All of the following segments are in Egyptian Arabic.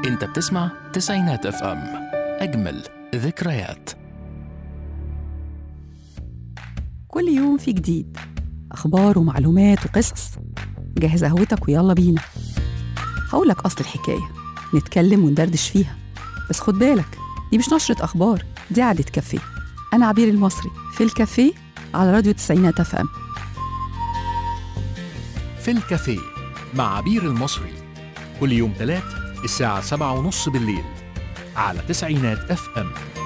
انت بتسمع تسعينات اف ام اجمل ذكريات كل يوم في جديد أخبار ومعلومات وقصص جهز قهوتك ويلا بينا هقولك أصل الحكاية نتكلم وندردش فيها بس خد بالك دي مش نشرة أخبار دي قعدة كافيه أنا عبير المصري في الكافيه على راديو تسعينات اف ام في الكافيه مع عبير المصري كل يوم ثلاث الساعة سبعة ونص بالليل على تسعينات اف ام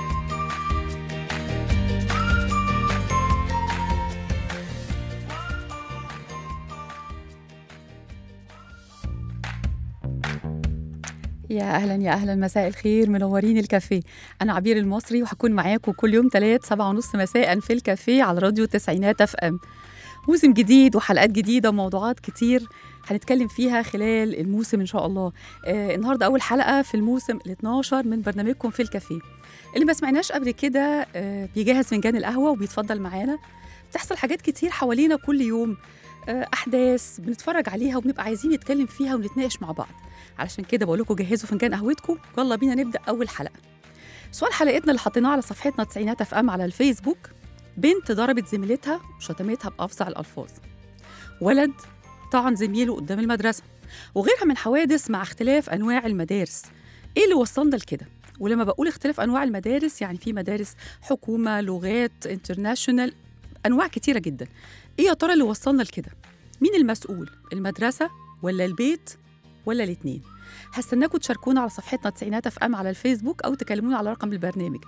يا اهلا يا اهلا مساء الخير منورين الكافيه انا عبير المصري وهكون معاكم كل يوم ثلاث سبعة ونص مساء في الكافيه على راديو تسعينات اف ام موسم جديد وحلقات جديده وموضوعات كتير هنتكلم فيها خلال الموسم ان شاء الله آه النهارده اول حلقه في الموسم ال 12 من برنامجكم في الكافيه اللي ما سمعناش قبل كده آه بيجهز فنجان القهوه وبيتفضل معانا بتحصل حاجات كتير حوالينا كل يوم آه احداث بنتفرج عليها وبنبقى عايزين نتكلم فيها ونتناقش مع بعض علشان كده بقول لكم جهزوا فنجان قهوتكم يلا بينا نبدا اول حلقه سؤال حلقتنا اللي حطيناه على صفحتنا تسعينات اف ام على الفيسبوك بنت ضربت زميلتها وشتمتها بافظع الالفاظ ولد طعن زميله قدام المدرسه وغيرها من حوادث مع اختلاف انواع المدارس ايه اللي وصلنا لكده ولما بقول اختلاف انواع المدارس يعني في مدارس حكومه لغات انترناشونال انواع كتيره جدا ايه يا ترى اللي وصلنا لكده مين المسؤول المدرسه ولا البيت ولا الاثنين هستناكم تشاركونا على صفحتنا تسعينات اف ام على الفيسبوك او تكلمونا على رقم البرنامج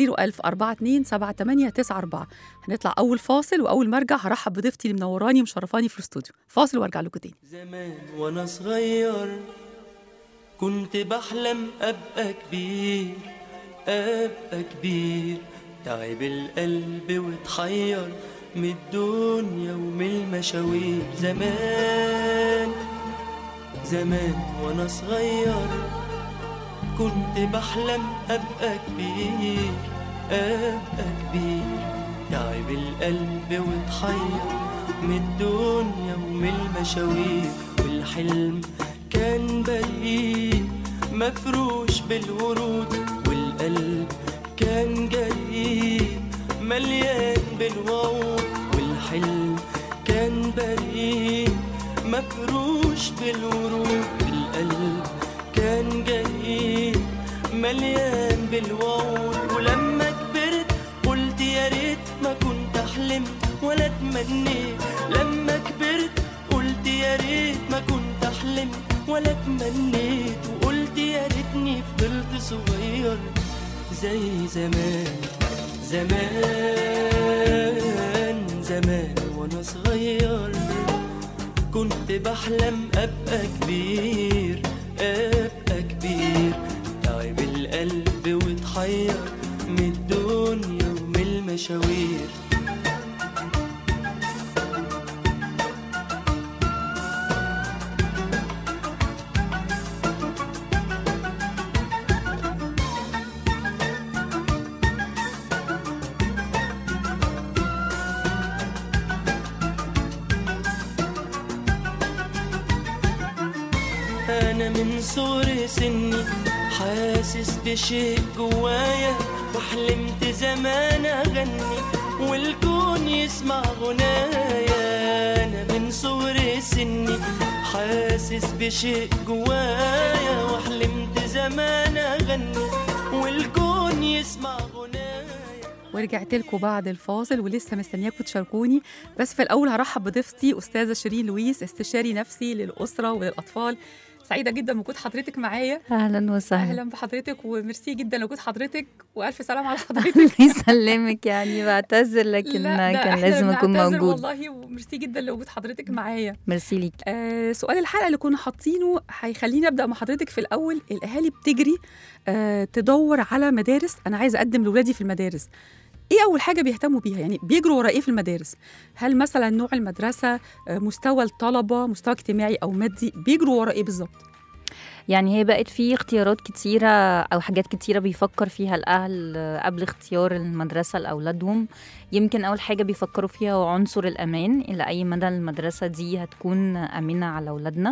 01042 هنطلع اول فاصل واول ما ارجع هرحب بضيفتي اللي منوراني ومشرفاني في الاستوديو فاصل وارجع لكم تاني زمان وانا صغير كنت بحلم ابقى كبير ابقى كبير تعب القلب واتحير من الدنيا ومن المشاوير زمان زمان وانا صغير كنت بحلم ابقى كبير ابقى كبير تعب القلب واتحير من الدنيا ومن المشاوير والحلم كان بريء مفروش بالورود والقلب كان جريء مليان بالوعود والحلم كان بريء مفروش بالورود القلب كان جريء مليان بالوعود ولما كبرت قلت يا ريت ما كنت حلمت ولا تمنيت لما كبرت قلت يا ريت ما كنت حلمت ولا تمنيت وقلت يا ريتني فضلت صغير زي زمان زمان زمان وانا صغير كنت بحلم ابقى كبير ابقى كبير تعب القلب واتحير من الدنيا ومن المشاوير أنا من صغر سني حاسس بشيء جوايا وحلمت زمان أغني والكون يسمع غنايا أنا من صغر سني حاسس بشيء جوايا وحلمت زمان أغني والكون يسمع غنايا ورجعت لكم بعد الفاصل ولسه مستنياكم تشاركوني بس في الاول هرحب بضيفتي استاذه شيرين لويس استشاري نفسي للاسره وللاطفال سعيده جدا بوجود حضرتك معايا اهلا وسهلا اهلا بحضرتك وميرسي جدا لوجود حضرتك والف سلام على حضرتك يسلمك يعني بعتذر لكن لا، ده كان إحنا لازم اكون بنعتذر موجود والله وميرسي جدا لوجود حضرتك معايا ميرسي ليك آه سؤال الحلقه اللي كنا حاطينه هيخليني ابدا مع حضرتك في الاول الاهالي بتجري آه تدور على مدارس انا عايزه اقدم لاولادي في المدارس ايه اول حاجه بيهتموا بيها يعني بيجروا ورا ايه في المدارس هل مثلا نوع المدرسه آه، مستوى الطلبه مستوى اجتماعي او مادي بيجروا ورا ايه بالظبط يعني هي بقت في اختيارات كتيرة أو حاجات كتيرة بيفكر فيها الأهل قبل اختيار المدرسة لأولادهم يمكن أول حاجة بيفكروا فيها هو عنصر الأمان إلى أي مدى المدرسة دي هتكون أمينة على أولادنا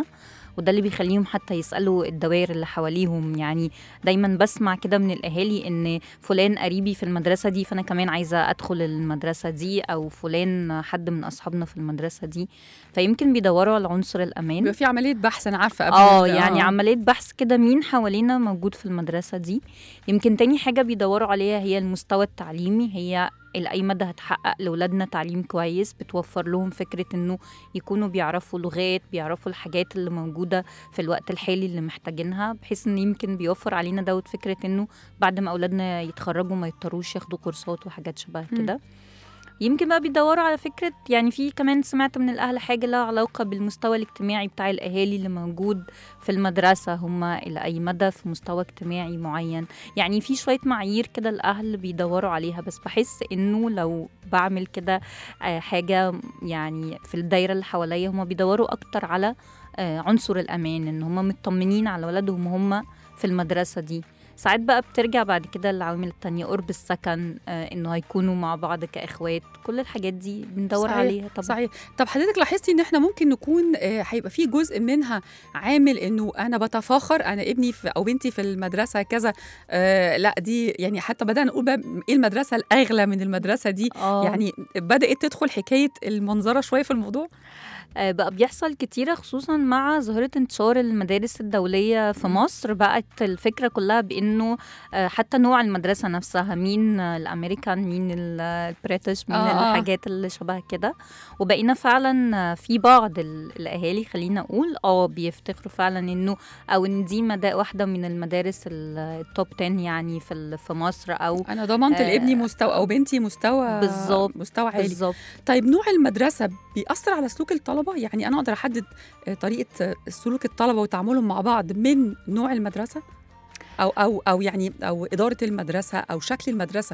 وده اللي بيخليهم حتى يسالوا الدوائر اللي حواليهم يعني دايما بسمع كده من الاهالي ان فلان قريبي في المدرسه دي فانا كمان عايزه ادخل المدرسه دي او فلان حد من اصحابنا في المدرسه دي فيمكن بيدوروا على عنصر الامان بيبقى في عمليه بحث انا عارفه قبل اه ال- يعني عمليه بحث كده مين حوالينا موجود في المدرسه دي يمكن تاني حاجه بيدوروا عليها هي المستوى التعليمي هي لأي مدى هتحقق لأولادنا تعليم كويس بتوفر لهم فكرة إنه يكونوا بيعرفوا لغات بيعرفوا الحاجات اللي موجودة في الوقت الحالي اللي محتاجينها بحيث إن يمكن بيوفر علينا دوت فكرة إنه بعد ما أولادنا يتخرجوا ما يضطروش ياخدوا كورسات وحاجات شبه مم. كده يمكن بقى بيدوروا على فكرة يعني في كمان سمعت من الأهل حاجة لها علاقة بالمستوى الاجتماعي بتاع الأهالي اللي موجود في المدرسة هم إلى أي مدى في مستوى اجتماعي معين يعني في شوية معايير كده الأهل بيدوروا عليها بس بحس إنه لو بعمل كده آه، حاجة يعني في الدايرة اللي حواليا هم بيدوروا أكتر على آه، عنصر الأمان إن هم مطمنين على ولادهم وهم في المدرسة دي ساعات بقى بترجع بعد كده العوامل التانية قرب السكن آه، انه هيكونوا مع بعض كاخوات كل الحاجات دي بندور صحيح، عليها طبعا صحيح طب حضرتك لاحظتي ان احنا ممكن نكون آه، هيبقى في جزء منها عامل انه انا بتفاخر انا ابني في او بنتي في المدرسه كذا آه لا دي يعني حتى بدانا نقول بقى ايه المدرسه الاغلى من المدرسه دي آه. يعني بدات تدخل حكايه المنظره شويه في الموضوع آه، بقى بيحصل كتيرة خصوصا مع ظاهرة انتشار المدارس الدولية في مصر بقت الفكرة كلها بأنه آه، حتى نوع المدرسة نفسها مين آه، الأمريكان مين ال- البريتش مين آه، آه. الحاجات اللي شبه كده وبقينا فعلا آه، في بعض ال- الأهالي خلينا أقول اه بيفتخروا فعلا إنه أو إن دي مدا واحدة من المدارس ال- التوب 10 يعني في ال- في مصر أو انا ضمنت آه، لابني مستوى او بنتي مستوى بالظبط، مستوى عالي بالظبط طيب نوع المدرسة بيأثر على سلوك الطلبة؟ يعني أنا أقدر أحدد آه، طريقة آه، سلوك الطلبة وتعاملهم مع بعض من نوع المدرسة؟ أو أو أو يعني أو إدارة المدرسة أو شكل المدرسة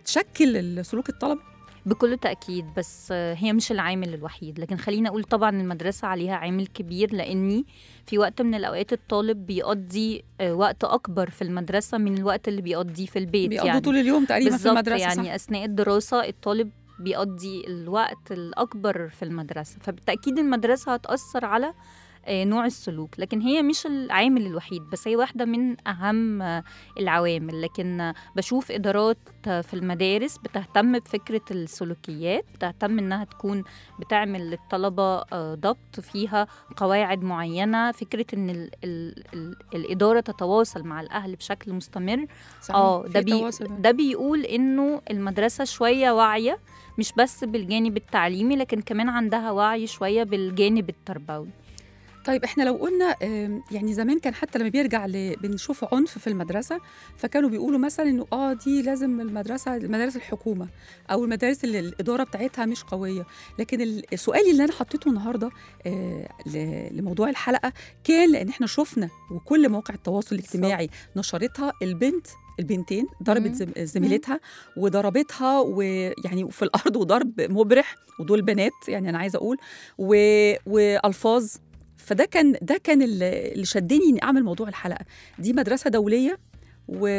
بتشكل سلوك الطلبة؟ بكل تأكيد بس آه، هي مش العامل الوحيد لكن خلينا أقول طبعا المدرسة عليها عامل كبير لأني في وقت من الأوقات الطالب بيقضي آه، وقت أكبر في المدرسة من الوقت اللي بيقضيه في البيت بيقضوا يعني طول اليوم تقريبا في بالظبط المدرسة يعني صح؟ أثناء الدراسة الطالب بيقضي الوقت الأكبر في المدرسة فبالتأكيد المدرسة هتأثر على آه، نوع السلوك لكن هي مش العامل الوحيد بس هي واحدة من أهم آه، العوامل لكن آه، بشوف إدارات آه، في المدارس بتهتم بفكرة السلوكيات بتهتم إنها تكون بتعمل للطلبة آه، ضبط فيها قواعد معينة فكرة إن ال ال ال الإدارة تتواصل مع الأهل بشكل مستمر صحيح، اه في ده بي تواصل. ده بيقول انه المدرسه شويه واعيه مش بس بالجانب التعليمي لكن كمان عندها وعي شويه بالجانب التربوي طيب احنا لو قلنا آم، يعني زمان كان حتى لما بيرجع ل... بنشوف عنف في المدرسه فكانوا بيقولوا مثلا انه اه دي لازم المدرسه المدارس الحكومه او المدارس اللي الاداره بتاعتها مش قويه لكن ال- السؤال اللي انا حطيته النهارده آه ل- لموضوع الحلقه كان لان احنا شفنا وكل مواقع التواصل الاجتماعي نشرتها البنت البنتين ضربت مم. زم- زميلتها وضربتها ويعني في الارض وضرب مبرح ودول بنات يعني انا عايزه اقول و... والفاظ فده كان ده كان اللي اللي شدني اني اعمل موضوع الحلقه دي مدرسه دوليه و...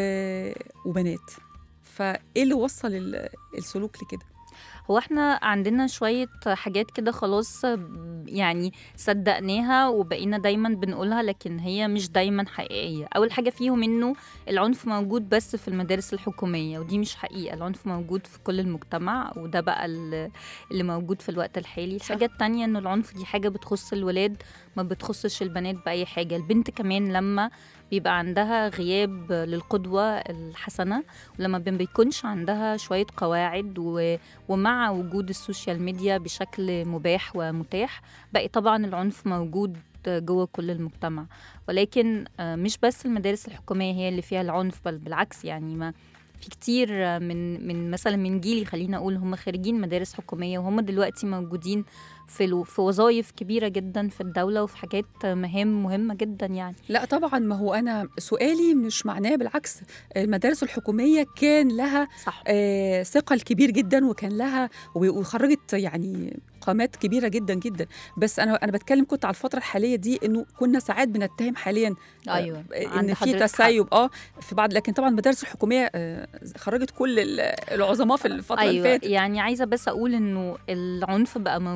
وبنات فايه اللي وصل ال- السلوك لكده هو احنا عندنا شويه حاجات كده خلاص يعني صدقناها وبقينا دايما بنقولها لكن هي مش دايما حقيقيه اول حاجه فيهم انه العنف موجود بس في المدارس الحكوميه ودي مش حقيقه العنف موجود في كل المجتمع وده بقى ال- اللي موجود في الوقت الحالي الحاجه التانية انه العنف دي حاجه بتخص الولاد ما بتخصش البنات باي حاجه البنت كمان لما بيبقى عندها غياب للقدوه الحسنه ولما ما بيكونش عندها شويه قواعد و ومع وجود السوشيال ميديا بشكل مباح ومتاح بقى طبعا العنف موجود جوه كل المجتمع ولكن آه، مش بس المدارس الحكومية هي اللي فيها العنف بل بالعكس يعني ما في كتير آه، من من مثلا من جيلي خلينا اقول هم خريجين مدارس حكوميه وهم دلوقتي موجودين في الو- في وظائف كبيره جدا في الدوله وفي حاجات مهام مهمه جدا يعني لا طبعا ما هو انا سؤالي مش معناه بالعكس المدارس الحكوميه كان لها صح آه ثقل كبير جدا وكان لها و- وخرجت يعني قامات كبيره جدا جدا بس انا انا بتكلم كنت على الفتره الحاليه دي انه كنا ساعات بنتهم حاليا آه، ايوه ان في تسيب اه في بعض لكن طبعا المدارس الحكوميه آه، خرجت كل ال- العظماء في الفتره اللي ايوه فاتت يعني عايزه بس اقول انه العنف بقى موجود في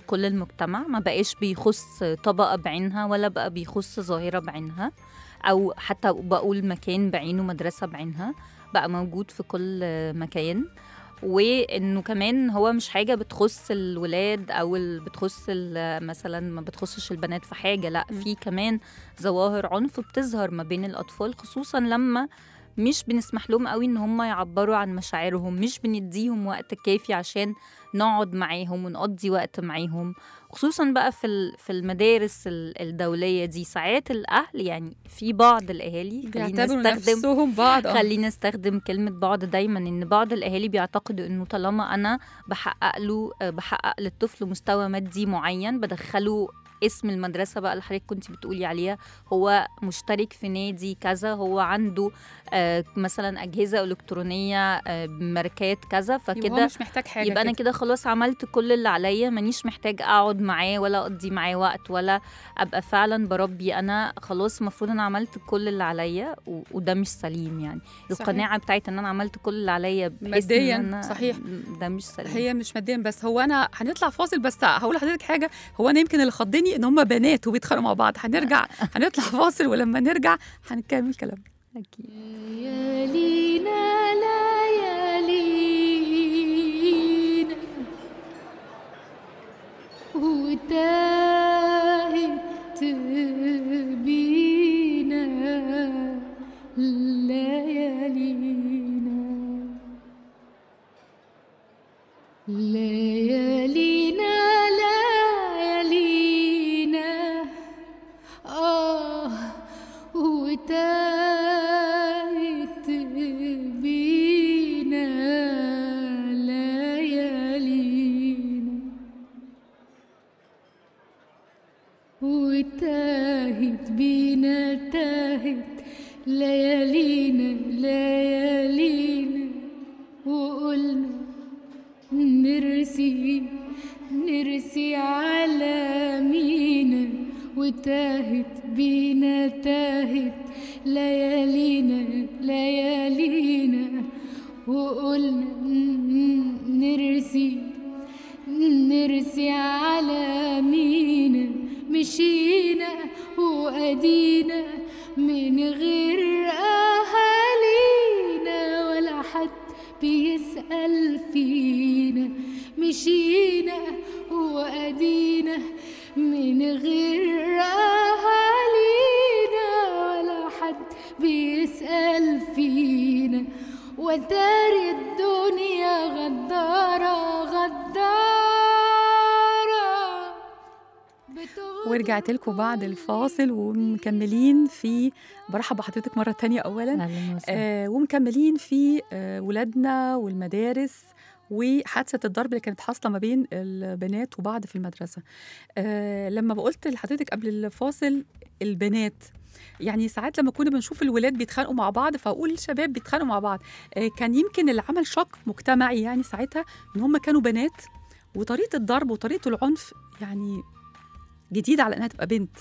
في كل المجتمع ما بقاش بيخص طبقة بعينها ولا بقى بيخص ظاهرة بعينها أو حتى بقول مكان بعينه مدرسة بعينها بقى موجود في كل مكان وانه كمان هو مش حاجه بتخص الولاد او ال- بتخص ال- مثلا ما بتخصش البنات في حاجه لا مم. في كمان ظواهر عنف بتظهر ما بين الاطفال خصوصا لما مش بنسمح لهم قوي ان هم يعبروا عن مشاعرهم مش بنديهم وقت كافي عشان نقعد معاهم ونقضي وقت معاهم خصوصا بقى في ال- في المدارس ال- الدوليه دي ساعات الاهل يعني في بعض الاهالي خلينا بيعتبروا نستخدم نفسهم بعض آه. خلينا نستخدم كلمة بعض دايما إن بعض الأهالي بيعتقدوا إنه طالما أنا بحقق له آه، بحقق للطفل مستوى مادي معين بدخله اسم المدرسة بقى اللي حضرتك كنت بتقولي عليها هو مشترك في نادي كذا هو عنده آه، مثلا أجهزة إلكترونية آه، ماركات كذا يبقى هو فكده مش محتاج حاجه يبقى انا كده. كده خلاص عملت كل اللي عليا مانيش محتاج اقعد معاه ولا اقضي معاه وقت ولا ابقى فعلا بربي انا خلاص المفروض انا عملت كل اللي عليا و- وده مش سليم يعني صحيح. القناعه بتاعت ان انا عملت كل اللي عليا بحيث إن مادياً، أنا صحيح. ده مش سليم هي مش ماديا بس هو انا هنطلع فاصل بس هقول لحضرتك حاجه هو انا يمكن اللي خضني ان هم بنات وبيتخانقوا مع بعض هنرجع هنطلع فاصل ولما نرجع هنكمل كلامنا أكيد. ليالينا ليالينا وتاهت بينا ليالينا ليالينا ليالينا آه وتاهت بينا ليالينا وتاهت بينا تاهت ليالينا ليالينا وقلنا نرسي نرسي على مينا وتاهت بينا تاهت ليالينا ليالينا وقلنا نرسي نرسي على مينا مشينا وأدينا من غير أهالينا ولا حد بيسأل فينا مشينا وأدينا من غير أهالينا ولا حد بيسأل فينا وتاري الدنيا غدارة غدارة بتغدر ورجعت لكم بعد الفاصل ومكملين في برحب بحضرتك مره تانية اولا أهلاً وسهلاً. آه ومكملين في آه ولادنا والمدارس وحادثة الضرب اللي كانت حاصلة ما بين البنات وبعض في المدرسة آه لما قلت لحضرتك قبل الفاصل البنات يعني ساعات لما كنا بنشوف الولاد بيتخانقوا مع بعض فاقول الشباب بيتخانقوا مع بعض آه كان يمكن اللي عمل شق مجتمعي يعني ساعتها ان هم كانوا بنات وطريقة الضرب وطريقة العنف يعني جديدة على انها تبقى بنت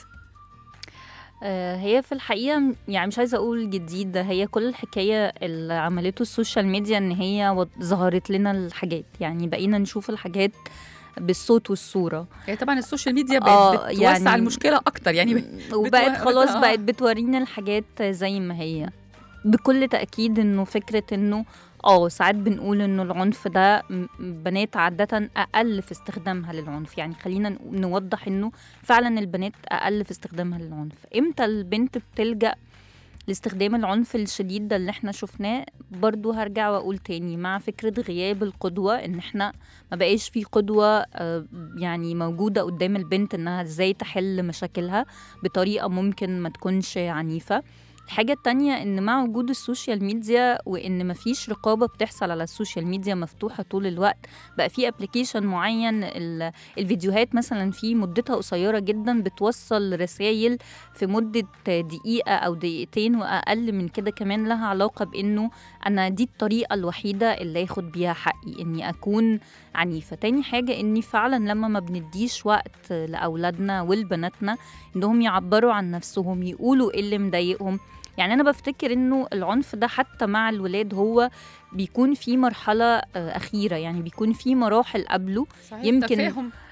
آه، هي في الحقيقة م- يعني مش عايزة أقول جديد ده هي كل الحكاية اللي عملته السوشيال ميديا إن هي وض- ظهرت لنا الحاجات يعني بقينا نشوف الحاجات بالصوت والصورة يعني طبعا السوشيال ميديا بقت آه، بتوسع يعني- المشكلة أكتر يعني ب- وبقت بتو- خلاص آه. بقت بتورينا الحاجات زي ما هي بكل تأكيد إنه فكرة إنه اه ساعات بنقول إنه العنف ده م- بنات عادة أقل في استخدامها للعنف يعني خلينا ن- نوضح إنه فعلا البنات أقل في استخدامها للعنف إمتى البنت بتلجأ لاستخدام العنف الشديد ده اللي احنا شفناه برضو هرجع واقول تاني مع فكرة غياب القدوة ان احنا ما بقاش في قدوة آه، يعني موجودة قدام البنت انها ازاي تحل مشاكلها بطريقة ممكن ما تكونش عنيفة الحاجة التانية إن مع وجود السوشيال ميديا وإن مفيش رقابة بتحصل على السوشيال ميديا مفتوحة طول الوقت بقى في ابلكيشن معين ال- الفيديوهات مثلا فيه مدتها قصيرة جدا بتوصل رسائل في مدة دقيقة أو دقيقتين وأقل من كده كمان لها علاقة بإنه أنا دي الطريقة الوحيدة اللي ياخد بيها حقي إني أكون عنيفة تاني حاجة إني فعلا لما ما بنديش وقت لأولادنا ولبناتنا إنهم يعبروا عن نفسهم يقولوا إيه اللي مضايقهم يعني أنا بفتكر إنه العنف ده حتى مع الولاد هو بيكون في مرحلة آه، أخيرة يعني بيكون في مراحل قبله صحيح يمكن تفاهم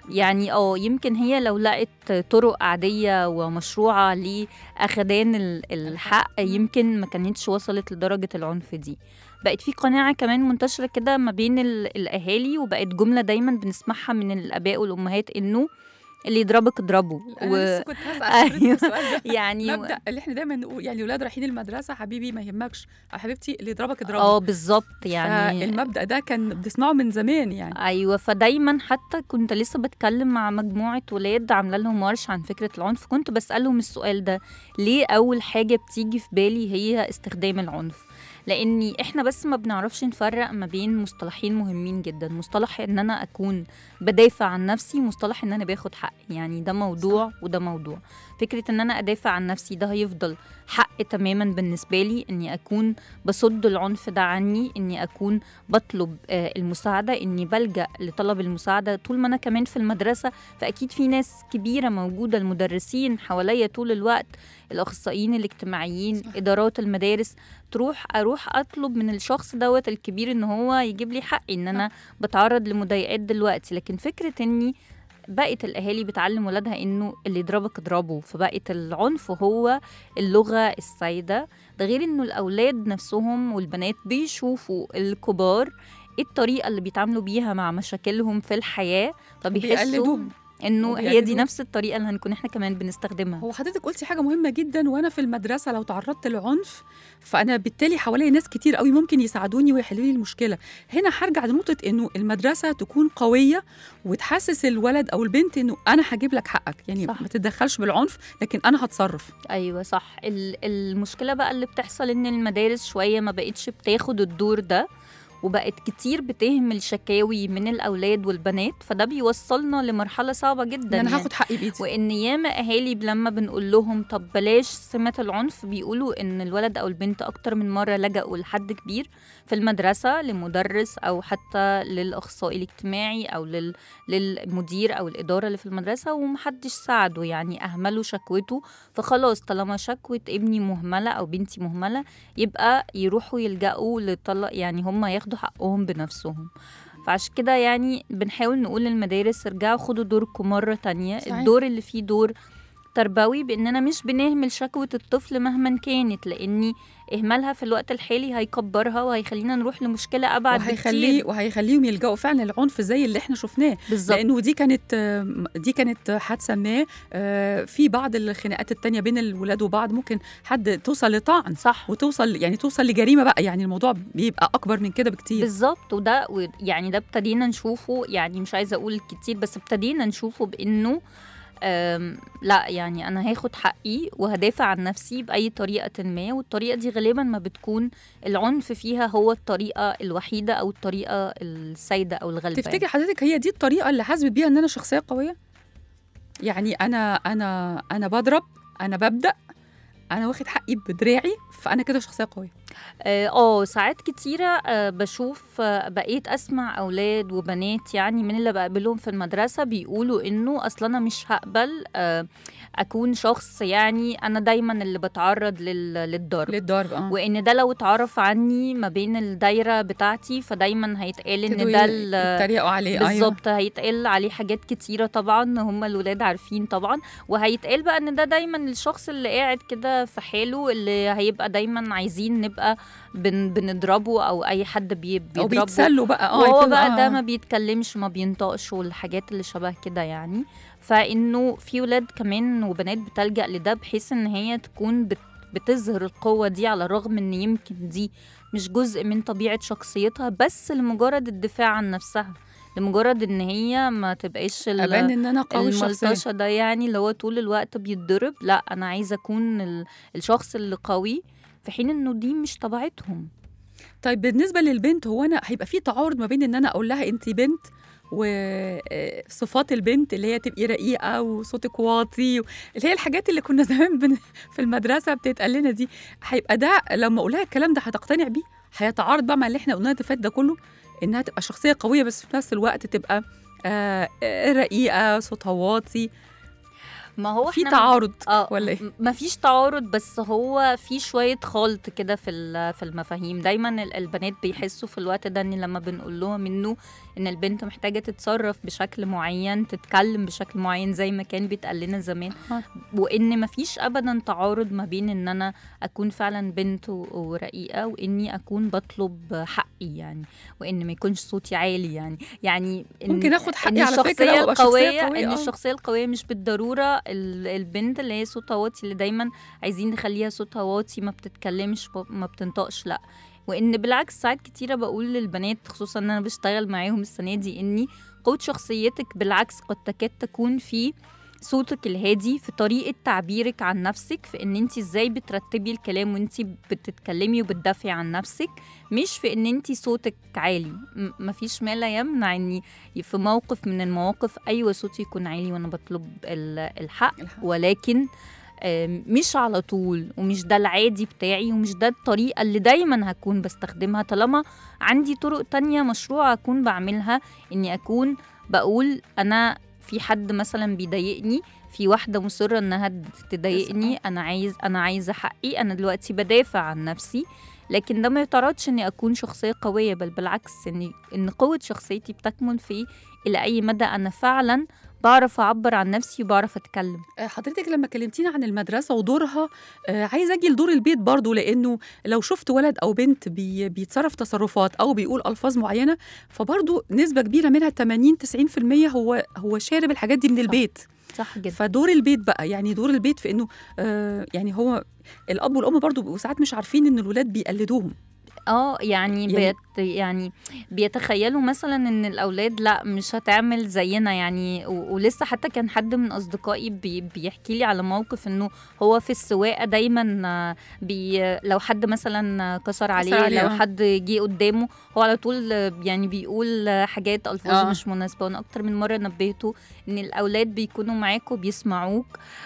يعني اه يمكن هي لو لقت طرق عادية ومشروعة لأخدان ال- الحق يمكن ما كانتش وصلت لدرجة العنف دي بقت في قناعة كمان منتشرة كده ما بين ال- الأهالي وبقت جملة دايما بنسمعها من الآباء والأمهات إنه اللي يضربك اضربه انا لسه كنت هسال حضرتك أيوة. السؤال ده يعني مبدا اللي احنا دايما نقول يعني اولاد رايحين المدرسه حبيبي ما يهمكش أو حبيبتي اللي يضربك اضربه اه بالظبط يعني المبدا ده كان بنسمعه من زمان يعني ايوه فدايما حتى كنت لسه بتكلم مع مجموعه ولاد عامله لهم ورش عن فكره العنف كنت بسالهم السؤال ده ليه اول حاجه بتيجي في بالي هي استخدام العنف لاني احنا بس ما بنعرفش نفرق ما بين مصطلحين مهمين جدا مصطلح ان انا اكون بدافع عن نفسي مصطلح ان انا باخد حقي يعني ده موضوع وده موضوع فكره ان انا ادافع عن نفسي ده هيفضل حق تماما بالنسبه لي اني اكون بصد العنف ده عني اني اكون بطلب آه، المساعده اني بلجا لطلب المساعده طول ما انا كمان في المدرسه فاكيد في ناس كبيره موجوده المدرسين حواليا طول الوقت الاخصائيين الاجتماعيين صح. ادارات المدارس تروح اروح اطلب من الشخص دوت الكبير ان هو يجيب لي حقي ان انا بتعرض لمضايقات دلوقتي لكن فكره اني بقت الاهالي بتعلم ولادها انه اللي يضربك اضربه فبقت العنف هو اللغه السائده ده غير انه الاولاد نفسهم والبنات بيشوفوا الكبار ايه الطريقه اللي بيتعاملوا بيها مع مشاكلهم في الحياه فبيحسوا بيقلدوهم. انه هي دي وبيقلدوهم. نفس الطريقه اللي هنكون احنا كمان بنستخدمها هو حضرتك قلتي حاجه مهمه جدا وانا في المدرسه لو تعرضت لعنف فانا بالتالي حواليا ناس كتير قوي ممكن يساعدوني ويحلوا لي المشكله هنا هرجع لنقطه انه المدرسه تكون قويه وتحسس الولد او البنت انه انا هجيب لك حقك يعني صح. ما تتدخلش بالعنف لكن انا هتصرف ايوه صح ال- المشكله بقى اللي بتحصل ان المدارس شويه ما بقتش بتاخد الدور ده وبقت كتير بتهمل شكاوي من الاولاد والبنات فده بيوصلنا لمرحله صعبه جدا ان انا يعني. هاخد حقي بايدي وان ياما اهالي لما بنقول لهم طب بلاش سمه العنف بيقولوا ان الولد او البنت اكتر من مره لجأوا لحد كبير في المدرسه لمدرس او حتى للاخصائي الاجتماعي او لل... للمدير او الاداره اللي في المدرسه ومحدش ساعده يعني اهملوا شكوته فخلاص طالما شكوه ابني مهمله او بنتي مهمله يبقى يروحوا يلجأوا لطلق يعني هم ياخدوا حقهم بنفسهم فعشان كده يعني بنحاول نقول للمدارس ارجعوا خدوا دوركم مرة تانية صحيح. الدور اللي فيه دور تربوي باننا مش بنهمل شكوى الطفل مهما كانت لاني اهمالها في الوقت الحالي هيكبرها وهيخلينا نروح لمشكله ابعد وهيخليه بكتير وهيخليهم يلجأوا فعلا للعنف زي اللي احنا شفناه بالظبط لانه دي كانت آه، دي كانت حادثه ما آه، في بعض الخناقات التانية بين الولاد وبعض ممكن حد توصل لطعن صح وتوصل يعني توصل لجريمه بقى يعني الموضوع بيبقى اكبر من كده بكتير بالظبط وده و- يعني ده ابتدينا نشوفه يعني مش عايزه اقول كتير بس ابتدينا نشوفه بانه أم، لا يعني انا هاخد حقي وهدافع عن نفسي باي طريقه ما والطريقه دي غالبا ما بتكون العنف فيها هو الطريقه الوحيده او الطريقه السائده او الغالبه تفتكر حضرتك هي دي الطريقه اللي حاسبت بيها ان انا شخصيه قويه يعني انا انا انا بضرب انا ببدا انا واخد حقي بدراعي فانا كده شخصيه قويه اه آه، ساعات كتيرة آه، بشوف آه، بقيت أسمع أولاد وبنات يعني من اللي بقابلهم في المدرسة بيقولوا إنه أصلا أنا مش هقبل آه، أكون شخص يعني أنا دايما اللي بتعرض لل- للضرب للضرب اه وإن ده لو اتعرف عني ما بين الدايرة بتاعتي فدايما هيتقال إن ابتدوا ده ي- ال- يتريقوا عليه ايوه بالظبط هيتقال عليه حاجات كتيرة طبعا هم الولاد عارفين طبعا وهيتقال بقى ان ده دايما الشخص اللي قاعد كده في حاله اللي هيبقى دايما عايزين نبقى بن بنضربه او اي حد بي او بيضربه بيتسلوا بقى اه وهو يبتدوا- بقى آه. ده ما بيتكلمش ما بينطقش والحاجات اللي شبه كده يعني فانه في ولاد كمان وبنات بتلجأ لده بحيث ان هي تكون بت بتظهر القوة دي على الرغم ان يمكن دي مش جزء من طبيعة شخصيتها بس لمجرد الدفاع عن نفسها لمجرد ان هي ما تبقاش ال- ابان ان انا قوي الشخصيه الملطشه ده يعني اللي هو طول الوقت بيتضرب لا انا عايزه اكون ال- الشخص اللي قوي في حين انه دي مش طبيعتهم طيب بالنسبه للبنت هو انا هيبقى في تعارض ما بين ان انا اقول لها انت بنت وصفات البنت اللي هي تبقي رقيقه وصوتك واطي و- اللي هي الحاجات اللي كنا زمان بن في المدرسه بتتقال لنا دي هيبقى ده لما اقول لها الكلام ده هتقتنع بيه هيتعارض بقى مع اللي احنا قلناه اللي فات ده كله انها تبقى شخصيه قويه بس في نفس الوقت تبقى آه آه، رقيقه صوتها واطي ما هو في احنا تعارض اه ولا ايه م- مفيش تعارض بس هو في شويه خلط كده في ال- في المفاهيم دايما ال- البنات بيحسوا في الوقت ده ان لما بنقول لهم انه ان البنت محتاجه تتصرف بشكل معين تتكلم بشكل معين زي ما كان بيتقال لنا زمان آه. وان مفيش ابدا تعارض ما بين ان انا اكون فعلا بنت و- ورقيقه واني اكون بطلب حقي يعني وان ما يكونش صوتي عالي يعني يعني إن ممكن اخد ان حقي على فكره الشخصيه وأبقى شخصية القويه قوية، ان آه. الشخصيه القويه مش بالضروره ال- البنت اللي هي صوتها واطي اللي دايما عايزين نخليها صوتها واطي ما بتتكلمش ب- ما بتنطقش لا وان بالعكس ساعات كتيره بقول للبنات خصوصا ان انا بشتغل معاهم السنه دي اني قوه شخصيتك بالعكس قد تكاد تكون في صوتك الهادي في طريقة تعبيرك عن نفسك في ان انت ازاي بترتبي الكلام وانت بتتكلمي وبتدافعي عن نفسك مش في ان انت صوتك عالي م- مفيش ما لا يمنع اني في موقف من المواقف ايوه صوتي يكون عالي وانا بطلب ال- الحق الحق. ولكن آم، مش على طول ومش ده العادي بتاعي ومش ده الطريقة اللي دايما هكون بستخدمها طالما عندي طرق تانية مشروع أكون بعملها إني أكون بقول أنا في حد مثلا بيضايقني في واحدة مصرة إنها تضايقني أنا عايز أنا عايزة حقي أنا دلوقتي بدافع عن نفسي لكن ده ما يطردش إني أكون شخصية قوية بل بالعكس إن إن قوة شخصيتي بتكمن في إلى أي مدى أنا فعلا بعرف أعبر عن نفسي وبعرف أتكلم آه، حضرتك لما كلمتينا عن المدرسة ودورها آه، عايزة أجي لدور البيت برضو لأنه لو شفت ولد أو بنت بي بيتصرف تصرفات أو بيقول ألفاظ معينة فبرضو نسبة كبيرة منها 80 90% هو هو شارب الحاجات دي من صح. البيت صح جدا فدور البيت بقى يعني دور البيت في إنه آه، يعني هو الأب والأم برضو بيبقوا ساعات مش عارفين إن الولاد بيقلدوهم اه يعني يعني- بيت يعني بيتخيلوا مثلا ان الاولاد لا مش هتعمل زينا يعني و- ولسه حتى كان حد من اصدقائي بي بيحكي لي على موقف انه هو في السواقه دايما آه، بي لو حد مثلا كسر عليه, عليه، لو آه. حد جه قدامه هو على طول آه، يعني بيقول آه، حاجات الفاظ آه. مش مناسبه وانا اكتر من مره نبهته ان الاولاد بيكونوا معاك وبيسمعوك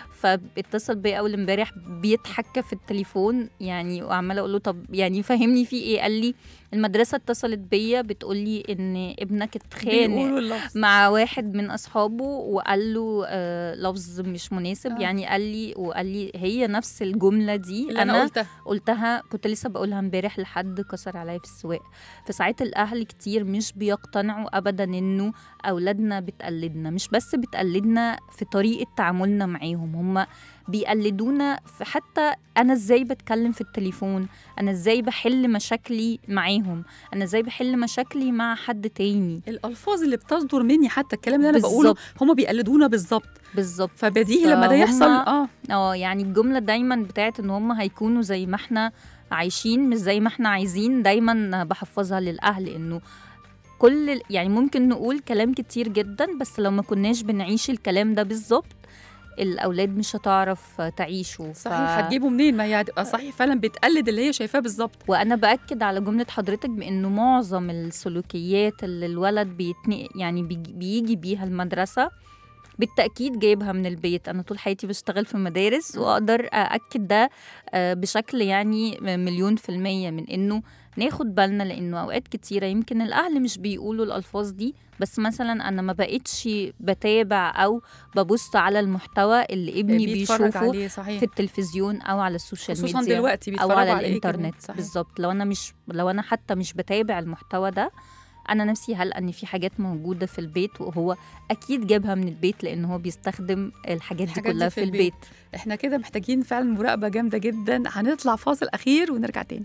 فاتصل بيا اول امبارح بيضحك في التليفون يعني وعماله اقول له طب يعني فهمني في ايه قال لي المدرسه اتصلت بيا بتقول لي ان ابنك اتخانق بيقولوا اللفظ مع واحد من اصحابه وقال له آه لفظ مش مناسب آه. يعني قال لي وقال لي هي نفس الجمله دي اللي أنا قلتها قلتها كنت لسه بقولها امبارح لحد كسر عليا في السواق فساعات الاهل كتير مش بيقتنعوا ابدا انه اولادنا بتقلدنا مش بس بتقلدنا في طريقه تعاملنا معاهم هم بيقلدونا في حتى انا ازاي بتكلم في التليفون انا ازاي بحل مشاكلي معاهم انا ازاي بحل مشاكلي مع حد تاني الألفاظ اللي بتصدر مني حتى الكلام اللي أنا بقوله بالظبط. هم بيقلدونا بالظبط بالظبط فبديهي لما ده فهم- يحصل اه اه يعني الجملة دايما بتاعت ان هم هيكونوا زي ما احنا عايشين مش زي ما احنا عايزين دايما بحفظها للأهل انه كل ال- يعني ممكن نقول كلام كتير جدا بس لو ما كناش بنعيش الكلام ده بالظبط الأولاد مش هتعرف تعيشه ف- صحيح هتجيبه منين ما هي هتبقى صحيح فعلا بتقلد اللي هي شايفاه بالظبط وانا باكد على جمله حضرتك بانه معظم السلوكيات اللي الولد بيتنق يعني بيجي, بيجي بيها المدرسه بالتاكيد جايبها من البيت انا طول حياتي بشتغل في مدارس واقدر ااكد ده آه، بشكل يعني مليون في الميه من انه ناخد بالنا لانه اوقات كتيره يمكن الاهل مش بيقولوا الالفاظ دي بس مثلا انا ما بقتش بتابع او ببص على المحتوى اللي ابني بيتفرج بيشوفه عليه صحيح في التلفزيون او على السوشيال خصوصا ميديا دلوقتي او بيتفرجوا على على إيه كمان. الانترنت صحيح. بالظبط لو انا مش لو انا حتى مش بتابع المحتوى ده انا نفسي هلقى ان في حاجات موجوده في البيت وهو اكيد جابها من البيت لان هو بيستخدم الحاجات دي الحاجات دي كلها في في البيت. البيت احنا كده محتاجين فعلا مراقبه جامده جدا هنطلع فاصل اخير ونرجع تاني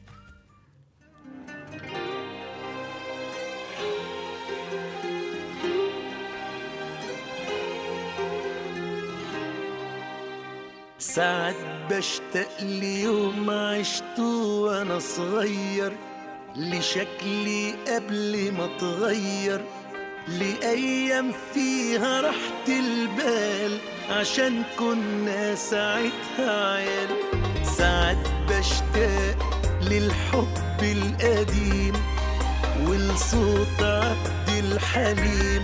ساعات بشتاق ليوم عشته وانا صغير لشكلي قبل ما اتغير لأيام فيها راحة البال عشان كنا ساعتها عيال ساعات بشتاق للحب القديم ولصوت عبد الحليم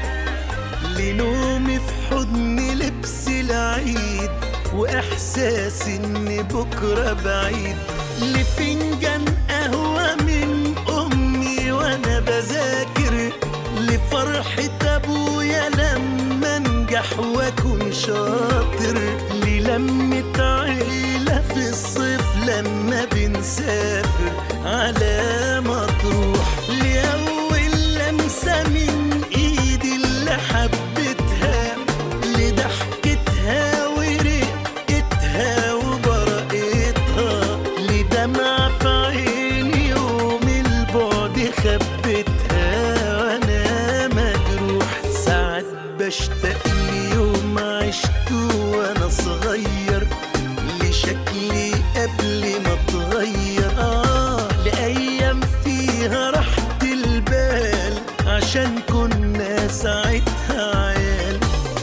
لنومي في حضن لبس العيد واحساس ان بكره بعيد لفنجان قهوه من امي وانا بذاكر لفرحه ابويا لما انجح واكون شاطر لمة عيلة في الصيف لما بنسافر على مطروح لأول لمسة من إيدي اللي حبتها لضحكتها ورقتها وبرقتها لدمع في عيني يوم البعد خبتها وانا مجروح ساعات بشتاق ليوم عشته وانا صغير لشكلي قبل ما اتغير اه لايام فيها راحة البال عشان كنا ساعتها عيال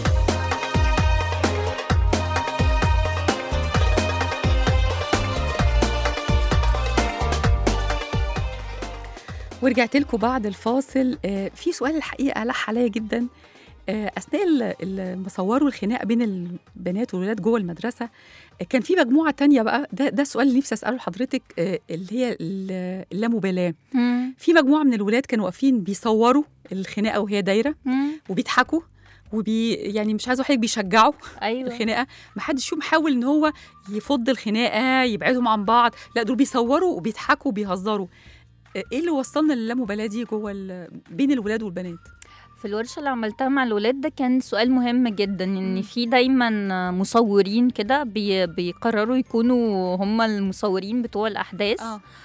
ورجعت لكم بعد الفاصل آه، في سؤال الحقيقه لح عليا جدا آه، اثناء ال- ال- ما صوروا الخناقه بين البنات والولاد جوه المدرسه آه، كان في مجموعه تانية بقى ده ده السؤال اللي نفسي اساله لحضرتك آه، اللي هي ال- اللامبالاه مم. في مجموعه من الولاد كانوا واقفين بيصوروا الخناقه وهي دايره مم. وبيضحكوا وبي يعني مش عايزه حضرتك بيشجعوا ايوه الخناقه ما حدش فيهم حاول ان هو يفض الخناقه يبعدهم عن بعض لا دول بيصوروا وبيضحكوا وبيهزروا آه، ايه اللي وصلنا للامبالاه دي جوه ال- بين الولاد والبنات في الورشه اللي عملتها مع الولاد ده كان سؤال مهم جدا ان مم. في دايما مصورين كده بي بيقرروا يكونوا هم المصورين بتوع الاحداث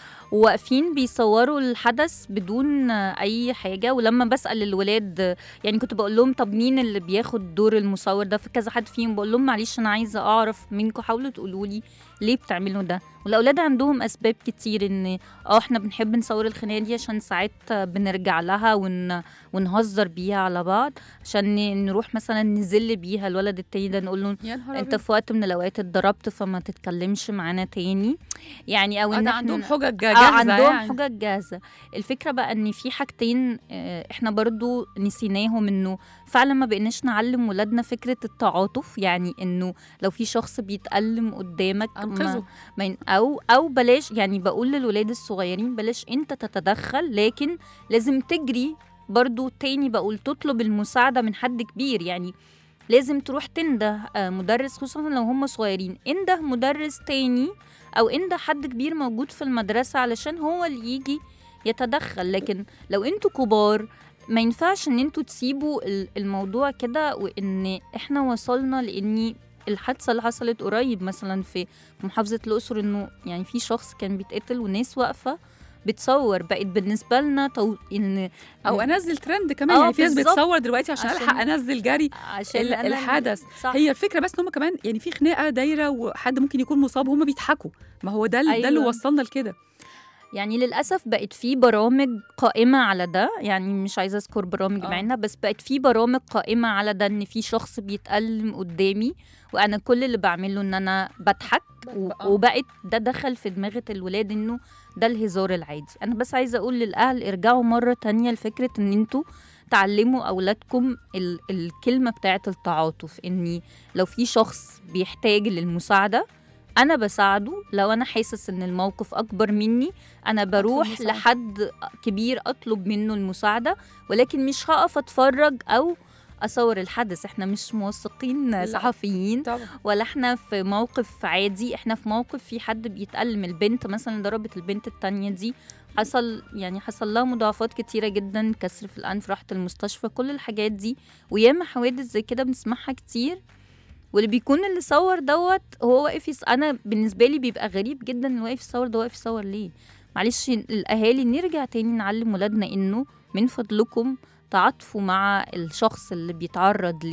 وواقفين بيصوروا الحدث بدون اي حاجه ولما بسال الولاد يعني كنت بقول لهم طب مين اللي بياخد دور المصور ده في كذا حد فيهم بقول لهم معلش انا عايزه اعرف منكم حاولوا تقولوا لي ليه بتعملوا ده والاولاد عندهم اسباب كتير ان اه احنا بنحب نصور الخناقه دي عشان ساعات بنرجع لها ون... ونهزر بيها على بعض عشان ن- نروح مثلا نذل بيها الولد التاني ده نقول له يا نهار انت في وقت من الاوقات اتضربت فما تتكلمش معانا تاني يعني او ان انا احنا عندهم حجج اه جاهزه عندهم يعني. حجج جاهزه الفكره بقى ان في حاجتين آه، احنا برضو نسيناهم انه فعلا ما بقيناش نعلم ولادنا فكره التعاطف يعني انه لو في شخص بيتألم قدامك ما انقذوا ما ين- او او بلاش يعني بقول للولاد الصغيرين بلاش انت تتدخل لكن لازم تجري برضو تاني بقول تطلب المساعده من حد كبير يعني لازم تروح تنده آه، مدرس خصوصا لو هم صغيرين انده مدرس تاني او انده حد كبير موجود في المدرسه علشان هو اللي يجي يتدخل لكن لو انتوا كبار ما ينفعش ان انتوا تسيبوا ال- الموضوع كده وان احنا وصلنا لاني الحادثه اللي حصلت قريب مثلا في في محافظه الاقصر انه يعني في شخص كان بيتقتل وناس واقفه بتصور بقت بالنسبه لنا تو... ان او انزل ترند كمان آه، يعني في ناس بالظبط. بتصور دلوقتي عشان, عشان- الحق انزل جري عشان ال- أنا الحدث. صح. هي الفكره بس ان هم كمان يعني في خناقه دايره وحد ممكن يكون مصاب هم بيضحكوا ما هو ده أيوة. ده اللي أيوة. وصلنا لكده يعني للأسف بقت في برامج قائمة على ده يعني مش عايزة أذكر برامج آه. معينة بس بقت في برامج قائمة على ده إن في شخص بيتألم قدامي وأنا كل اللي بعمله إن أنا بضحك و- آه. وبقت ده دخل في دماغة الولاد إنه ده الهزار العادي أنا بس عايزة أقول للأهل ارجعوا مرة تانية لفكرة إن أنتوا تعلموا أولادكم ال- الكلمة بتاعة التعاطف إني لو في شخص بيحتاج للمساعدة أنا بساعده لو أنا حاسس إن الموقف أكبر مني أنا بروح المساعدة. لحد كبير أطلب منه المساعدة ولكن مش هقف أتفرج أو أصور الحدث إحنا مش موثقين لا. صحفيين طبعا ولا احنا في موقف عادي احنا في موقف في حد بيتألم البنت مثلا ضربت البنت التانية دي حصل يعني حصل لها مضاعفات كتيرة جدا كسر في الأنف راحت المستشفى كل الحاجات دي وياما حوادث زي كده بنسمعها كتير واللي بيكون اللي صور دوت هو واقف يص... انا بالنسبه لي بيبقى غريب جدا اللي واقف يصور ده واقف يصور ليه معلش الاهالي نرجع تاني نعلم ولادنا انه من فضلكم تعاطفوا مع الشخص اللي بيتعرض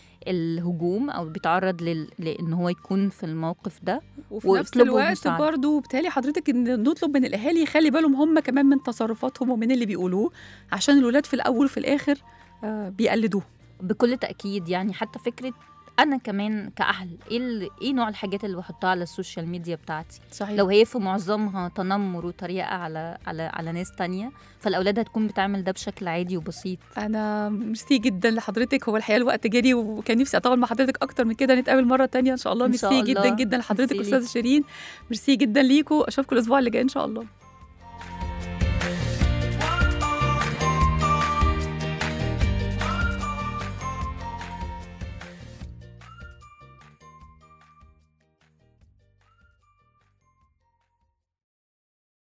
للهجوم او بيتعرض لل... لان هو يكون في الموقف ده وفي نفس واطلبوا الوقت مساعدة. برضو بالتالي حضرتك ان نطلب من الاهالي يخلي بالهم هم كمان من تصرفاتهم ومن اللي بيقولوه عشان الولاد في الاول وفي الاخر آه بيقلدوه بكل تاكيد يعني حتى فكره انا كمان كاهل ايه ال- ايه نوع الحاجات اللي بحطها على السوشيال ميديا بتاعتي صحيح لو هي في معظمها تنمر وتريقه على على على ناس تانية فالاولاد هتكون بتعمل ده بشكل عادي وبسيط انا ميرسي جدا لحضرتك هو الحقيقه الوقت جري وكان نفسي اطول مع حضرتك اكتر من كده نتقابل مره تانية ان شاء الله إن شاء ميرسي جدا الله. جدا لحضرتك ميرسي استاذه شيرين ميرسي جدا ليكوا اشوفكم الاسبوع اللي جاي ان شاء الله